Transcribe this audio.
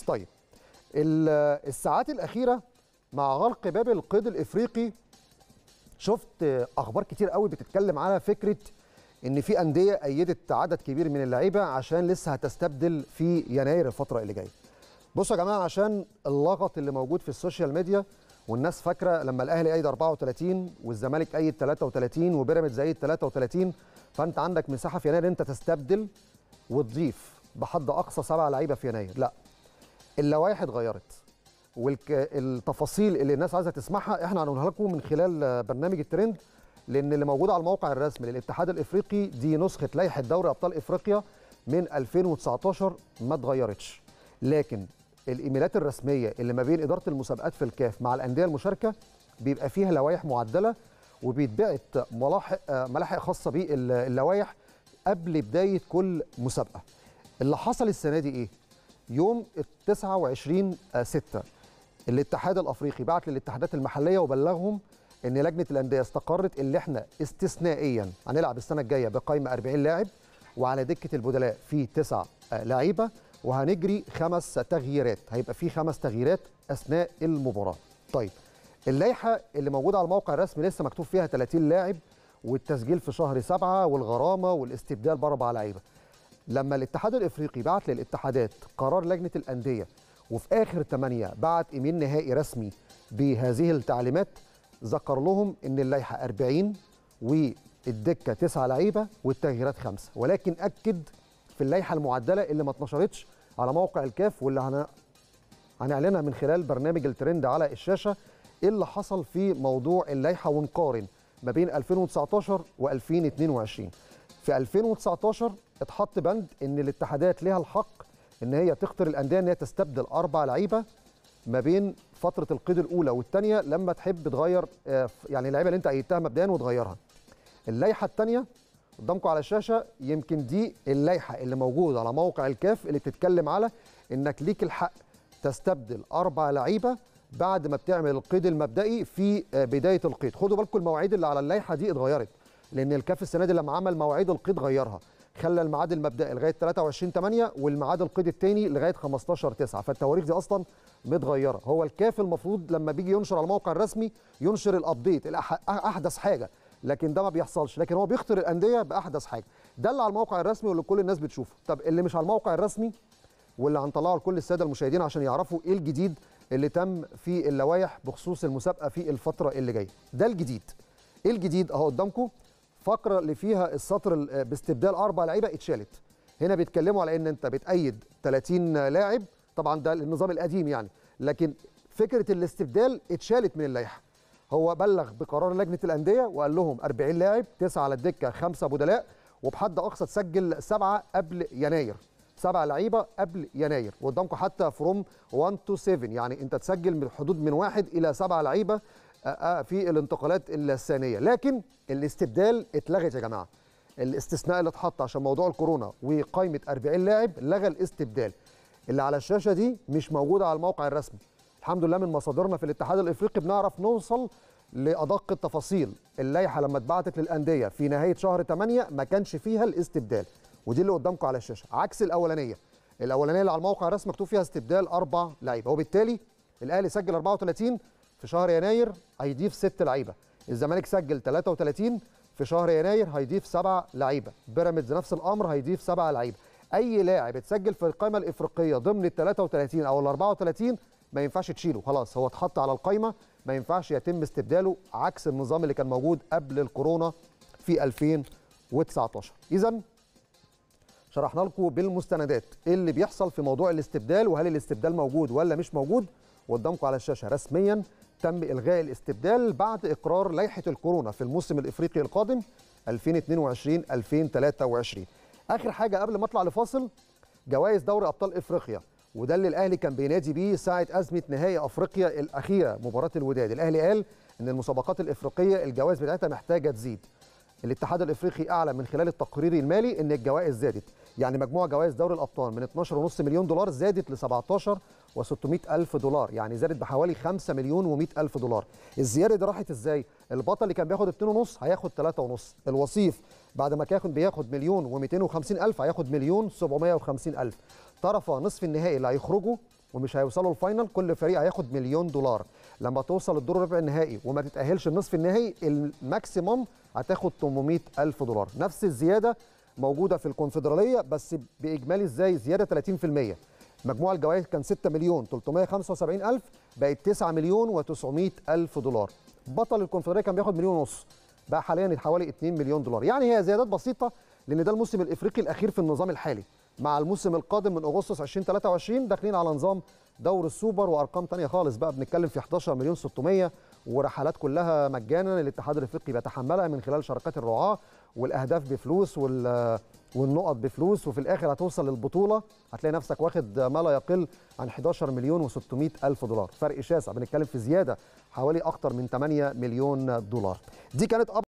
طيب ال- الساعات الاخيره مع غلق باب القيد الافريقي شفت اخبار كتير قوي بتتكلم على فكره ان في انديه ايدت عدد كبير من اللعيبه عشان لسه هتستبدل في يناير الفتره اللي جايه بصوا يا جماعه عشان اللغط اللي موجود في السوشيال ميديا والناس فاكره لما الاهلي ايد 34 والزمالك ايد 33 وبيراميدز ايد 33 فانت عندك مساحه في يناير انت تستبدل وتضيف بحد اقصى سبعه لعيبه في يناير لا اللوائح اتغيرت والتفاصيل اللي الناس عايزه تسمعها احنا هنقولها لكم من خلال آه، برنامج الترند لان اللي موجود على الموقع الرسمي للاتحاد الافريقي دي نسخه لائحه دوري ابطال افريقيا من 2019 ما اتغيرتش لكن الايميلات الرسميه اللي ما بين اداره المسابقات في الكاف مع الانديه المشاركه بيبقى فيها لوائح معدله وبيتبعت ملاحق آه، ملاحق خاصه باللوائح قبل بدايه كل مسابقه اللي حصل السنه دي ايه يوم 29 6 الاتحاد الافريقي بعت للاتحادات المحليه وبلغهم ان لجنه الانديه استقرت اللي احنا استثنائيا هنلعب السنه الجايه بقائمه 40 لاعب وعلى دكه البدلاء في تسع آه، لعيبه وهنجري خمس تغييرات هيبقى في خمس تغييرات اثناء المباراه طيب اللائحه اللي موجوده على الموقع الرسمي لسه مكتوب فيها 30 لاعب والتسجيل في شهر سبعة والغرامه والاستبدال باربع لعيبه لما الاتحاد الافريقي بعت للاتحادات قرار لجنه الانديه وفي اخر 8 بعت ايميل نهائي رسمي بهذه التعليمات ذكر لهم ان اللائحه 40 والدكه 9 لعيبه والتغييرات خمسه ولكن اكد في اللائحه المعدله اللي ما اتنشرتش على موقع الكاف واللي هن... هنعلنها من خلال برنامج الترند على الشاشه ايه اللي حصل في موضوع اللائحه ونقارن ما بين 2019 و2022 في 2019 اتحط بند ان الاتحادات ليها الحق ان هي تختار الانديه ان هي تستبدل اربع لعيبه ما بين فتره القيد الاولى والثانيه لما تحب تغير آه، يعني اللعيبه اللي انت ايدتها مبدئيا وتغيرها. اللائحه الثانيه قدامكم على الشاشه يمكن دي اللائحه اللي موجوده على موقع الكاف اللي بتتكلم على انك ليك الحق تستبدل اربع لعيبه بعد ما بتعمل القيد المبدئي في آه، بدايه القيد خدوا بالكم المواعيد اللي على اللائحه دي اتغيرت لان الكاف السنه دي لما عمل مواعيد القيد غيرها خلى الميعاد المبدئي لغايه 23 8 والميعاد القيد الثاني لغايه 15 9 فالتواريخ دي اصلا متغيره هو الكاف المفروض لما بيجي ينشر على الموقع الرسمي ينشر الابديت الأح- احدث حاجه لكن ده ما بيحصلش لكن هو بيختار الانديه باحدث حاجه ده اللي على الموقع الرسمي واللي كل الناس بتشوفه طب اللي مش على الموقع الرسمي واللي هنطلعه لكل الساده المشاهدين عشان يعرفوا ايه الجديد اللي تم في اللوائح بخصوص المسابقه في الفتره اللي جايه ده الجديد ايه الجديد اهو قدامكم فقره اللي فيها السطر ال- باستبدال اربع لعيبه اتشالت هنا بيتكلموا على ان انت بتأيد 30 لاعب طبعا ده النظام القديم يعني لكن فكره الاستبدال اتشالت من اللائحه هو بلغ بقرار لجنه الانديه وقال لهم 40 لاعب تسعه على الدكه خمسه بدلاء وبحد اقصى تسجل سبعه قبل يناير سبع لعيبه قبل يناير وقدامكم حتى فروم 1 تو 7 يعني انت تسجل من حدود من واحد الى سبعه لعيبه آه، آه، في الانتقالات الثانيه لكن الاستبدال اتلغت يا جماعه الاستثناء اللي اتحط عشان موضوع الكورونا وقائمه 40 لاعب لغى الاستبدال اللي على الشاشه دي مش موجوده على الموقع الرسمي الحمد لله من مصادرنا في الاتحاد الافريقي بنعرف نوصل لادق التفاصيل اللائحه لما اتبعتت للانديه في نهايه شهر 8 ما كانش فيها الاستبدال ودي اللي قدامكم على الشاشه عكس الاولانيه الاولانيه اللي على الموقع الرسمي مكتوب فيها استبدال اربع لعيبه وبالتالي الاهلي سجل 34 في شهر يناير هيضيف ست لعيبه الزمالك سجل 33 في شهر يناير هيضيف سبع لعيبه بيراميدز نفس الامر هيضيف سبع لعيبه اي لاعب اتسجل في القائمه الافريقيه ضمن ال 33 او ال 34 ما ينفعش تشيله خلاص هو اتحط على القائمه ما ينفعش يتم استبداله عكس النظام اللي كان موجود قبل الكورونا في 2019 اذا شرحنا لكم بالمستندات ايه اللي بيحصل في موضوع الاستبدال وهل الاستبدال موجود ولا مش موجود وقدامكم على الشاشه رسميا تم الغاء الاستبدال بعد اقرار لائحه الكورونا في الموسم الافريقي القادم 2022 2023 اخر حاجه قبل ما اطلع لفاصل جوائز دوري ابطال افريقيا وده اللي الاهلي كان بينادي بيه ساعه ازمه نهائي افريقيا الاخيره مباراه الوداد الاهلي قال ان المسابقات الافريقيه الجوائز بتاعتها محتاجه تزيد الاتحاد الافريقي اعلن من خلال التقرير المالي ان الجوائز زادت يعني مجموع جوائز دوري الابطال من 12.5 مليون دولار زادت ل 17 و600 الف دولار يعني زادت بحوالي 5 مليون و100 الف دولار الزياده دي راحت ازاي البطل اللي كان بياخد 2.5 هياخد 3.5 الوصيف بعد ما كان بياخد مليون و250 الف هياخد مليون 750 الف طرف نصف النهائي اللي هيخرجوا ومش هيوصلوا الفاينل كل فريق هياخد مليون دولار لما توصل الدور ربع النهائي وما تتاهلش النصف النهائي الماكسيموم هتاخد 800 الف دولار نفس الزياده موجوده في الكونفدراليه بس باجمالي ازاي زياده 30% مجموع الجوائز كان 6 مليون 375 الف بقت 9 مليون و900 الف دولار بطل الكونفدراليه كان بياخد مليون ونص بقى حاليا حوالي 2 مليون دولار يعني هي زيادات بسيطه لان ده الموسم الافريقي الاخير في النظام الحالي مع الموسم القادم من اغسطس 2023 داخلين على نظام دور السوبر وارقام تانية خالص بقى بنتكلم في 11 مليون 600 ورحلات كلها مجانا الاتحاد الافريقي بيتحملها من خلال شركات الرعاه والاهداف بفلوس وال والنقط بفلوس وفي الاخر هتوصل للبطوله هتلاقي نفسك واخد ما لا يقل عن 11 مليون و600 الف دولار فرق شاسع بنتكلم في زياده حوالي اكتر من 8 مليون دولار دي كانت